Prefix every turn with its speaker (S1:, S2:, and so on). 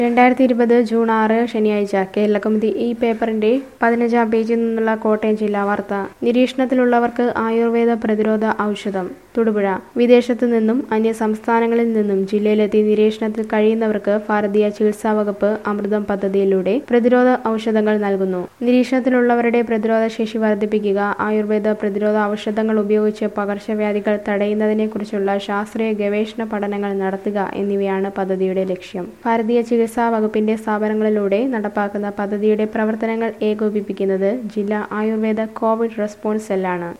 S1: രണ്ടായിരത്തി ഇരുപത് ജൂൺ ആറ് ശനിയാഴ്ച കേരളകൗമുദി ഈ പേപ്പറിന്റെ പതിനഞ്ചാം പേജിൽ നിന്നുള്ള കോട്ടയം ജില്ലാ വാർത്ത നിരീക്ഷണത്തിലുള്ളവർക്ക് ആയുർവേദ പ്രതിരോധ ഔഷധം തൊടുപുഴ വിദേശത്തു നിന്നും അന്യ സംസ്ഥാനങ്ങളിൽ നിന്നും ജില്ലയിലെത്തി നിരീക്ഷണത്തിൽ കഴിയുന്നവർക്ക് ഭാരതീയ ചികിത്സാ വകുപ്പ് അമൃതം പദ്ധതിയിലൂടെ പ്രതിരോധ ഔഷധങ്ങൾ നൽകുന്നു നിരീക്ഷണത്തിലുള്ളവരുടെ പ്രതിരോധ ശേഷി വർദ്ധിപ്പിക്കുക ആയുർവേദ പ്രതിരോധ ഔഷധങ്ങൾ ഉപയോഗിച്ച് പകർച്ചവ്യാധികൾ തടയുന്നതിനെക്കുറിച്ചുള്ള ശാസ്ത്രീയ ഗവേഷണ പഠനങ്ങൾ നടത്തുക എന്നിവയാണ് പദ്ധതിയുടെ ലക്ഷ്യം ഭാരതീയ ചികിത്സാ വകുപ്പിന്റെ സ്ഥാപനങ്ങളിലൂടെ നടപ്പാക്കുന്ന പദ്ധതിയുടെ പ്രവർത്തനങ്ങൾ ഏകോപിപ്പിക്കുന്നത് ജില്ലാ ആയുർവേദ കോവിഡ് റെസ്പോൺസ് സെല്ലാണ്